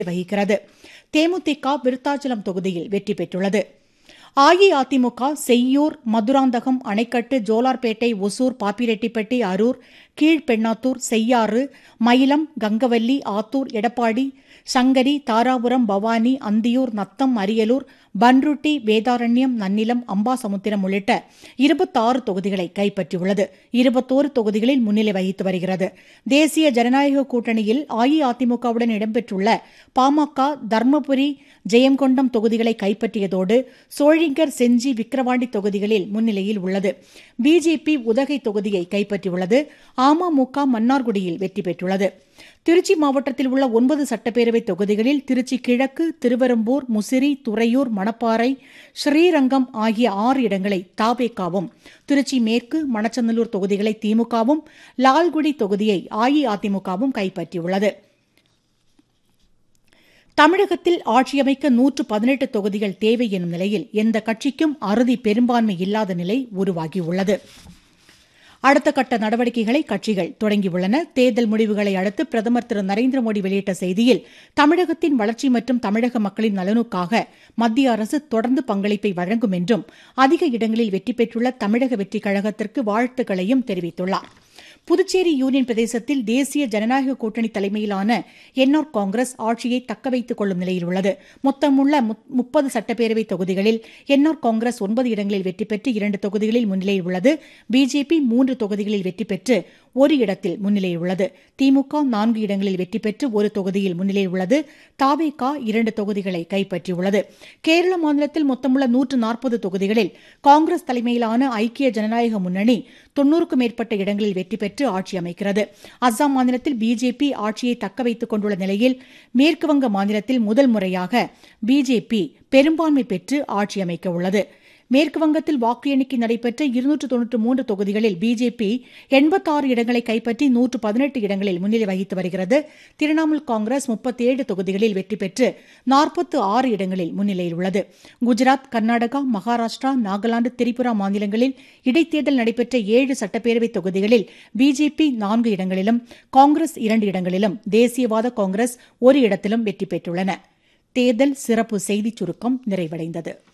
வகிக்கிறது தேமுதிக விருத்தாச்சலம் தொகுதியில் வெற்றி பெற்றுள்ளது அஇஅதிமுக செய்யூர் மதுராந்தகம் அணைக்கட்டு ஜோலார்பேட்டை ஒசூர் பாப்பிரெட்டிப்பட்டி அரூர் கீழ்பெண்ணாத்தூர் செய்யாறு மயிலம் கங்கவல்லி ஆத்தூர் எடப்பாடி சங்கரி தாராபுரம் பவானி அந்தியூர் நத்தம் அரியலூர் பன்ருட்டி வேதாரண்யம் நன்னிலம் அம்பாசமுத்திரம் உள்ளிட்ட இருபத்தாறு தொகுதிகளை கைப்பற்றியுள்ளது இருபத்தோரு தொகுதிகளில் முன்னிலை வகித்து வருகிறது தேசிய ஜனநாயக கூட்டணியில் அஇஅதிமுகவுடன் இடம்பெற்றுள்ள பாமக தர்மபுரி ஜெயங்கொண்டம் தொகுதிகளை கைப்பற்றியதோடு சோழிங்கர் செஞ்சி விக்கிரவாண்டி தொகுதிகளில் முன்னிலையில் உள்ளது பிஜேபி உதகை தொகுதியை கைப்பற்றியுள்ளது அமமுக மன்னார்குடியில் வெற்றி பெற்றுள்ளது திருச்சி மாவட்டத்தில் உள்ள ஒன்பது சட்டப்பேரவை தொகுதிகளில் திருச்சி கிழக்கு திருவெரும்பூர் முசிறி துறையூர் மணப்பாறை ஸ்ரீரங்கம் ஆகிய ஆறு இடங்களை தாபேகாவும் திருச்சி மேற்கு மணச்சநல்லூர் தொகுதிகளை திமுகவும் லால்குடி தொகுதியை அஇஅதிமுகவும் கைப்பற்றியுள்ளது தமிழகத்தில் ஆட்சியமைக்க நூற்று பதினெட்டு தொகுதிகள் தேவை எனும் நிலையில் எந்த கட்சிக்கும் அறுதி பெரும்பான்மை இல்லாத நிலை உருவாகியுள்ளது அடுத்த கட்ட நடவடிக்கைகளை கட்சிகள் தொடங்கியுள்ளன தேர்தல் முடிவுகளை அடுத்து பிரதமர் திரு நரேந்திர மோடி வெளியிட்ட செய்தியில் தமிழகத்தின் வளர்ச்சி மற்றும் தமிழக மக்களின் நலனுக்காக மத்திய அரசு தொடர்ந்து பங்களிப்பை வழங்கும் என்றும் அதிக இடங்களில் வெற்றி பெற்றுள்ள தமிழக வெற்றிக் கழகத்திற்கு வாழ்த்துக்களையும் தெரிவித்துள்ளார் புதுச்சேரி யூனியன் பிரதேசத்தில் தேசிய ஜனநாயக கூட்டணி தலைமையிலான என்ஆர் காங்கிரஸ் ஆட்சியை தக்கவைத்துக் கொள்ளும் நிலையில் உள்ளது மொத்தமுள்ள முப்பது சட்டப்பேரவை தொகுதிகளில் என்ஆர் காங்கிரஸ் ஒன்பது இடங்களில் வெற்றி பெற்று இரண்டு தொகுதிகளில் முன்னிலையில் உள்ளது பிஜேபி மூன்று தொகுதிகளில் வெற்றி பெற்று ஒரு இடத்தில் முன்னிலையில் உள்ளது திமுக நான்கு இடங்களில் வெற்றி பெற்று ஒரு தொகுதியில் முன்னிலையில் உள்ளது தாவேகா இரண்டு தொகுதிகளை கைப்பற்றியுள்ளது கேரள மாநிலத்தில் மொத்தமுள்ள நூற்று நாற்பது தொகுதிகளில் காங்கிரஸ் தலைமையிலான ஐக்கிய ஜனநாயக முன்னணி தொன்னூறுக்கும் மேற்பட்ட இடங்களில் வெற்றி பெற்று ஆட்சி அமைக்கிறது அஸ்ஸாம் மாநிலத்தில் பிஜேபி ஆட்சியை தக்க வைத்துக் கொண்டுள்ள நிலையில் மேற்குவங்க மாநிலத்தில் முதல் முறையாக பிஜேபி பெரும்பான்மை பெற்று ஆட்சி அமைக்க உள்ளது மேற்குவங்கத்தில் வாக்கு எண்ணிக்கை நடைபெற்ற இருநூற்று தொன்னூற்று மூன்று தொகுதிகளில் பிஜேபி எண்பத்தாறு இடங்களை கைப்பற்றி நூற்று பதினெட்டு இடங்களில் முன்னிலை வகித்து வருகிறது திரிணாமுல் காங்கிரஸ் முப்பத்தேழு தொகுதிகளில் வெற்றி பெற்று நாற்பத்து ஆறு இடங்களில் முன்னிலையில் உள்ளது குஜராத் கர்நாடகா மகாராஷ்டிரா நாகாலாந்து திரிபுரா மாநிலங்களில் இடைத்தேர்தல் நடைபெற்ற ஏழு சட்டப்பேரவை தொகுதிகளில் பிஜேபி நான்கு இடங்களிலும் காங்கிரஸ் இரண்டு இடங்களிலும் தேசியவாத காங்கிரஸ் ஒரு இடத்திலும் வெற்றி பெற்றுள்ளன தேர்தல் சிறப்பு செய்திச் சுருக்கம் நிறைவடைந்தது